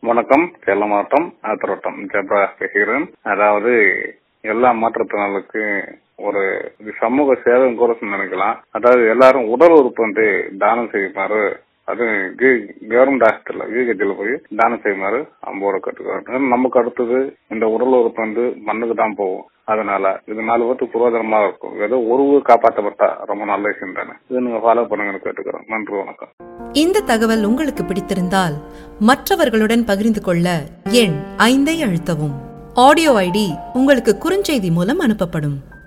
வணக்கம் சேலம் மாவட்டம் ஆத்திரோட்டம் ஜெப்ரா பேசுகிறேன் அதாவது எல்லா மாற்றுத்திறனாளுக்கு ஒரு சமூக சேவை கூட நினைக்கலாம் அதாவது எல்லாரும் உடல் உறுப்பு வந்து தானம் செய்யுமாறு அது கவர்மெண்ட் ஹாஸ்பிட்டல்ல விகேஜில போய் தானம் செய்யுமாறு அம்போட கட்டுக்கிறாங்க நமக்கு அடுத்தது இந்த உடல் உறுப்பு வந்து மண்ணுக்கு தான் போகும் அதனால இது நாலு பேருக்கு புரோஜனமா இருக்கும் ஏதோ ஒரு ஊர் காப்பாற்றப்பட்டா ரொம்ப நல்ல விஷயம் தானே இது நீங்க ஃபாலோ பண்ணுங்கன்னு கேட்டுக்கிறோம் நன்றி வணக்கம் இந்த தகவல் உங்களுக்கு பிடித்திருந்தால் மற்றவர்களுடன் பகிர்ந்து கொள்ள எண் ஐந்தை அழுத்தவும் ஆடியோ ஐடி உங்களுக்கு குறுஞ்செய்தி மூலம் அனுப்பப்படும்